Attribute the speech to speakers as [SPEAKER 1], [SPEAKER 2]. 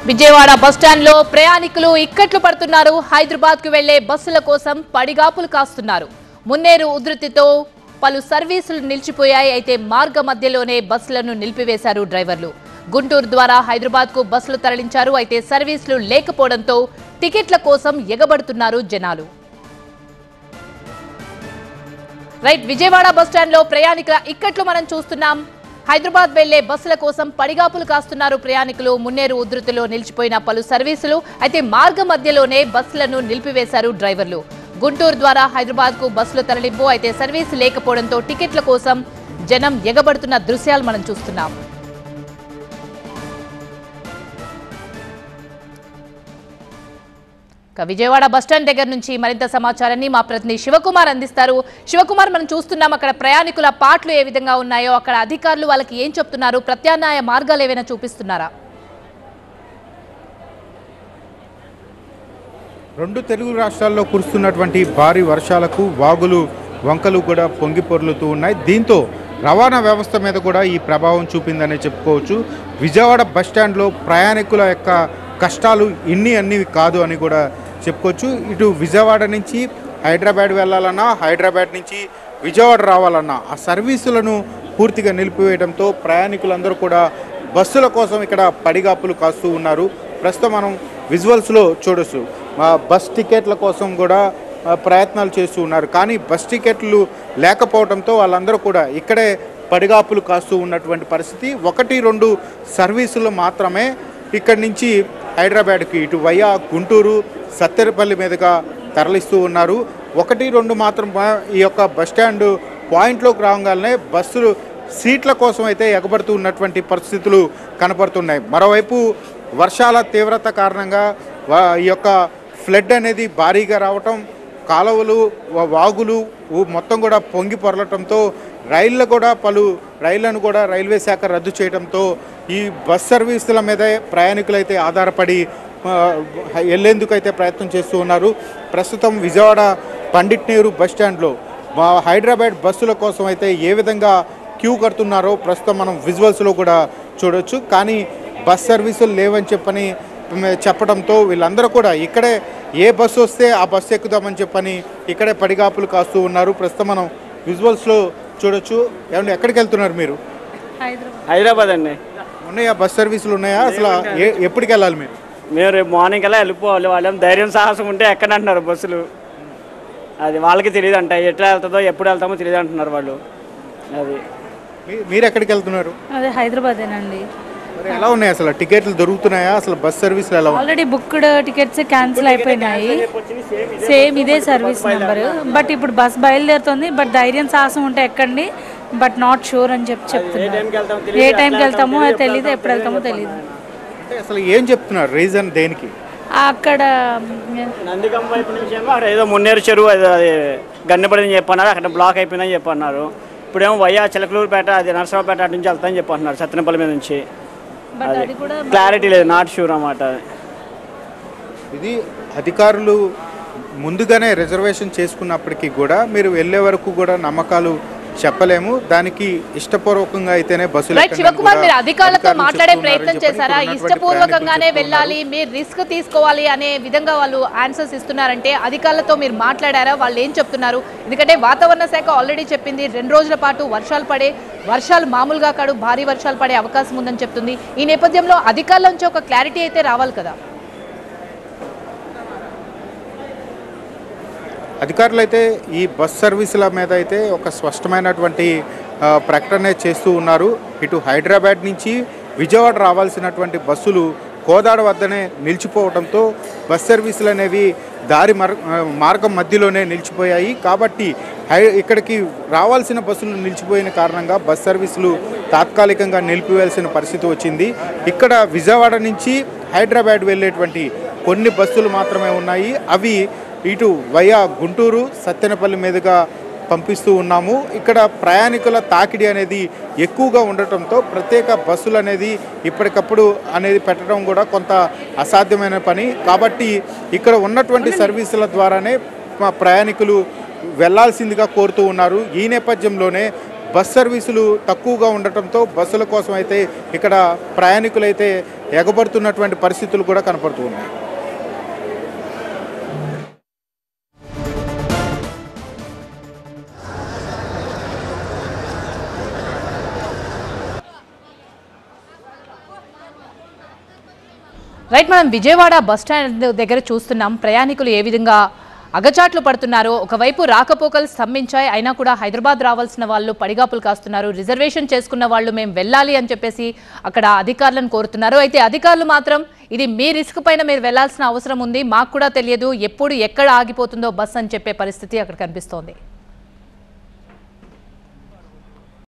[SPEAKER 1] Vijayawada bus stand లో ప్రయాణికులు ఇక్కట్లు పడుతున్నారు హైదరాబాద్ కు వెళ్లే బస్సుల కోసం పడిగాపులు కాస్తున్నారు మున్నేరు ఉధృతితో పలు సర్వీసులు నిలిచిపోయాయి అయితే మార్గ మధ్యలోనే బస్సులను నిలిపివేశారు డ్రైవర్లు గుంటూరు ద్వారా హైదరాబాద్ కు బస్సులు తరలించారు అయితే సర్వీసులు లేకపోవడంతో టికెట్ల కోసం ఎగబడుతున్నారు జనాలు రైట్ విజయవాడ బస్టాండ్ లో ప్రయాణికుల ఇక్కట్లు మనం చూస్తున్నాం హైదరాబాద్ వెళ్లే బస్సుల కోసం పడిగాపులు కాస్తున్నారు ప్రయాణికులు మున్నేరు ఉధృతిలో నిలిచిపోయిన పలు సర్వీసులు అయితే మార్గ మధ్యలోనే బస్సులను నిలిపివేశారు డ్రైవర్లు గుంటూరు ద్వారా హైదరాబాద్ కు బస్సులు తరలింపు అయితే సర్వీస్ లేకపోవడంతో టికెట్ల కోసం జనం ఎగబడుతున్న దృశ్యాలు మనం చూస్తున్నాం ఇక విజయవాడ బస్టాండ్ దగ్గర నుంచి మరింత సమాచారాన్ని మా ప్రతినిధి శివకుమార్ అందిస్తారు శివకుమార్ మనం చూస్తున్నాం అక్కడ ప్రయాణికుల పాటలు ఏ విధంగా ఉన్నాయో అక్కడ అధికారులు వాళ్ళకి ఏం చెప్తున్నారు ప్రత్యామ్నాయ మార్గాలు ఏవైనా చూపిస్తున్నారా
[SPEAKER 2] రెండు తెలుగు రాష్ట్రాల్లో కురుస్తున్నటువంటి భారీ వర్షాలకు వాగులు వంకలు కూడా పొంగి పొర్లుతూ ఉన్నాయి దీంతో రవాణా వ్యవస్థ మీద కూడా ఈ ప్రభావం చూపిందనే చెప్పుకోవచ్చు విజయవాడ బస్టాండ్లో ప్రయాణికుల యొక్క కష్టాలు ఇన్ని అన్ని కాదు అని కూడా చెప్పుకోవచ్చు ఇటు విజయవాడ నుంచి హైదరాబాద్ వెళ్ళాలన్నా హైదరాబాద్ నుంచి విజయవాడ రావాలన్నా ఆ సర్వీసులను పూర్తిగా నిలిపివేయడంతో ప్రయాణికులందరూ కూడా బస్సుల కోసం ఇక్కడ పడిగాపులు కాస్తూ ఉన్నారు ప్రస్తుతం మనం విజువల్స్లో చూడొచ్చు మా బస్ టికెట్ల కోసం కూడా ఆ, ప్రయత్నాలు చేస్తూ ఉన్నారు కానీ బస్ టికెట్లు లేకపోవడంతో వాళ్ళందరూ కూడా ఇక్కడే పడిగాపులు కాస్తూ ఉన్నటువంటి పరిస్థితి ఒకటి రెండు సర్వీసులు మాత్రమే ఇక్కడి నుంచి హైదరాబాద్కి ఇటు వయ్యా గుంటూరు సత్తెరపల్లి మీదుగా తరలిస్తూ ఉన్నారు ఒకటి రెండు మాత్రం మా- ఈ యొక్క బస్ స్టాండ్ పాయింట్లోకి రాగానే బస్సులు సీట్ల కోసం అయితే ఎగబడుతూ ఉన్నటువంటి పరిస్థితులు కనపడుతున్నాయి మరోవైపు వర్షాల తీవ్రత కారణంగా వా- ఈ యొక్క ఫ్లడ్ అనేది భారీగా రావటం కాలువలు వా- వాగులు ఊ- మొత్తం కూడా పొంగి పొరలటంతో రైళ్ళు కూడా పలు రైళ్లను కూడా రైల్వే శాఖ రద్దు చేయడంతో ఈ బస్ సర్వీసుల మీదే ప్రయాణికులు అయితే ఆధారపడి ఆ, వెళ్లేందుకు అయితే ప్రయత్నం చేస్తూ ఉన్నారు ప్రస్తుతం విజయవాడ పండిట్ నెహ్రూ బస్ స్టాండ్లో మా హైదరాబాద్ బస్సుల కోసం అయితే ఏ విధంగా క్యూ కడుతున్నారో ప్రస్తుతం మనం విజువల్స్లో కూడా చూడొచ్చు కానీ బస్ సర్వీసులు లేవని చెప్పని మ్, చెప్పడంతో వీళ్ళందరూ కూడా ఇక్కడే ఏ బస్సు వస్తే ఆ బస్సు ఎక్కుదామని చెప్పని ఇక్కడే పడిగాపులు కాస్తూ ఉన్నారు ప్రస్తుతం మనం విజువల్స్లో చూడొచ్చు ఏమంటే ఎక్కడికి వెళ్తున్నారు మీరు
[SPEAKER 3] హైదరాబాద్ అండి
[SPEAKER 2] ఉన్నాయా బస్ సర్వీసులు ఉన్నాయా అసలు ఏ ఎప్పటికి వెళ్ళాలి మీరు
[SPEAKER 3] మేము రేపు మార్నింగ్ అలా వెళ్ళిపోవాలి వాళ్ళేం ధైర్యం సాహసం ఉంటే ఎక్కడ అంటున్నారు బస్సులు అది వాళ్ళకి తెలియదు అంట ఎట్లా వెళ్తుందో ఎప్పుడు వెళ్తామో తెలియదు అంటున్నారు వాళ్ళు అది
[SPEAKER 2] మీ- మీరు ఎక్కడికి వెళ్తున్నారు
[SPEAKER 4] అదే హైదరాబాదేనండి
[SPEAKER 2] మరి ఎలా ఉన్నాయి అసలు టికెట్లు దొరుకుతున్నాయా అసలు బస్ సర్వీసులు ఎలా ఉన్నాయి
[SPEAKER 4] ఆల్రెడీ బుక్డ్ టికెట్స్ క్యాన్సిల్ అయిపోయినాయి సేమ్ ఇదే సర్వీస్ నెంబర్ బట్ ఇప్పుడు బస్ బయలుదేరుతుంది బట్ ధైర్యం సాహసం ఉంటే ఎక్కండి బట్ నాట్ షూర్ అని చెప్పి చెప్తున్నారు ఏ టైంకి వెళ్తామో అది తెలియదు ఎప్పుడు వెళ్తామో తెలియదు
[SPEAKER 2] అంటే అసలు ఏం చెప్తున్నారు రీజన్ దేనికి
[SPEAKER 4] అక్కడ
[SPEAKER 3] నందిగం వైపు నుంచి ఏమో అక్కడ ఏదో మున్నేరు చెరువు ఏదో అది గన్నెపడింది చెప్పన్నారు అక్కడ బ్లాక్ అయిపోయిందని చెప్పన్నారు ఇప్పుడేమో వయ్యా చిలకలూరుపేట అది నరసరావుపేట అటు నుంచి వెళ్తామని చెప్పంటున్నారు సత్తెనపల్లి మీద నుంచి
[SPEAKER 4] బట్ అది కూడా
[SPEAKER 3] క్లారిటీ లేదు నాట్ షూర్ అన్నమాట
[SPEAKER 2] ఇది అధికారులు ముందుగానే రిజర్వేషన్ చేసుకున్నప్పటికీ కూడా మీరు వెళ్ళే వరకు కూడా నమ్మకాలు చెప్పలేము దానికి ఇష్టపూర్వకంగా అయితేనే బస్సులు
[SPEAKER 1] రైట్
[SPEAKER 2] ఎక్కండి
[SPEAKER 1] శివకుమార్
[SPEAKER 2] కూడా
[SPEAKER 1] మీరు అధికారులతో
[SPEAKER 2] అధికారులు
[SPEAKER 1] మాట్లాడే
[SPEAKER 2] చెప్తూ ఉన్నారని
[SPEAKER 1] ప్రయత్నం
[SPEAKER 2] చెప్పని
[SPEAKER 1] చేశారా
[SPEAKER 2] ఇక్కడ ఉన్నటువంటి
[SPEAKER 1] ఇష్టపూర్వకంగానే
[SPEAKER 2] ప్రయాణికులు
[SPEAKER 1] వెళ్ళాలి మీరు రిస్క్ తీసుకోవాలి అనే విధంగా వాళ్ళు ఆన్సర్స్ ఇస్తున్నారంటే అధికారులతో మీరు మాట్లాడారా వాళ్ళు ఏం చెప్తున్నారు ఎందుకంటే వాతావరణ శాఖ ఆల్రెడీ చెప్పింది రెండు రోజుల పాటు వర్షాలు పడే వర్షాలు మామూలుగా కాదు భారీ వర్షాలు పడే అవకాశం ఉందని చెప్తుంది ఈ నేపథ్యంలో అధికారుల నుంచి ఒక క్లారిటీ అయితే రావాలి కదా
[SPEAKER 2] అధికారులు అయితే ఈ బస్ సర్వీసుల మీద అయితే ఒక స్పష్టమైనటువంటి ఆ, ప్రకటన చేస్తూ ఉన్నారు ఇటు హైదరాబాద్ నుంచి విజయవాడ రావాల్సినటువంటి బస్సులు కోదాడ వద్దనే నిలిచిపోవడంతో బస్ సర్వీసులు అనేవి దారి మర్ ఆ, మార్గం మధ్యలోనే నిలిచిపోయాయి కాబట్టి హై ఇక్కడికి రావాల్సిన బస్సులు నిలిచిపోయిన కారణంగా బస్ సర్వీసులు తాత్కాలికంగా నిలిపివేయాల్సిన పరిస్థితి వచ్చింది ఇక్కడ విజయవాడ నుంచి హైదరాబాద్ వెళ్ళేటువంటి కొన్ని బస్సులు మాత్రమే ఉన్నాయి అవి ఇటు వయా గుంటూరు సత్తెనపల్లి మీదుగా పంపిస్తూ ఉన్నాము ఇక్కడ ప్రయాణికుల తాకిడి అనేది ఎక్కువగా ఉండటంతో ప్రత్యేక బస్సులు అనేది ఇప్పటికప్పుడు అనేది పెట్టడం కూడా కొంత అసాధ్యమైన పని కాబట్టి ఇక్కడ ఉన్నటువంటి సర్వీసుల ద్వారానే మా ప్రయాణికులు వెళ్ళాల్సిందిగా కోరుతూ ఉన్నారు ఈ నేపథ్యంలోనే బస్ సర్వీసులు తక్కువగా ఉండటంతో బస్సుల కోసం అయితే ఇక్కడ ప్రయాణికులైతే ఎగబడుతున్నటువంటి పరిస్థితులు కూడా కనపడుతూ ఉన్నాయి
[SPEAKER 1] రైట్ మనం విజయవాడ బస్ స్టాండ్ దగ్గర చూస్తున్నాం ప్రయాణికులు ఏ విధంగా అగచాట్లు పడుతున్నారో ఒకవైపు రాకపోకలు స్తంభించాయి అయినా కూడా హైదరాబాద్ రావాల్సిన వాళ్ళు పడిగాపులు కాస్తున్నారు రిజర్వేషన్ చేసుకున్న వాళ్ళు మేము వెళ్ళాలి అని చెప్పేసి అక్కడ అధికారులను కోరుతున్నారు అయితే అధికారులు మాత్రం ఇది మీ రిస్క్ పైన మీరు వెళ్లాల్సిన అవసరం ఉంది మాకు కూడా తెలియదు ఎప్పుడు ఎక్కడ ఆగిపోతుందో బస్ అని చెప్పే పరిస్థితి అక్కడ కనిపిస్తోంది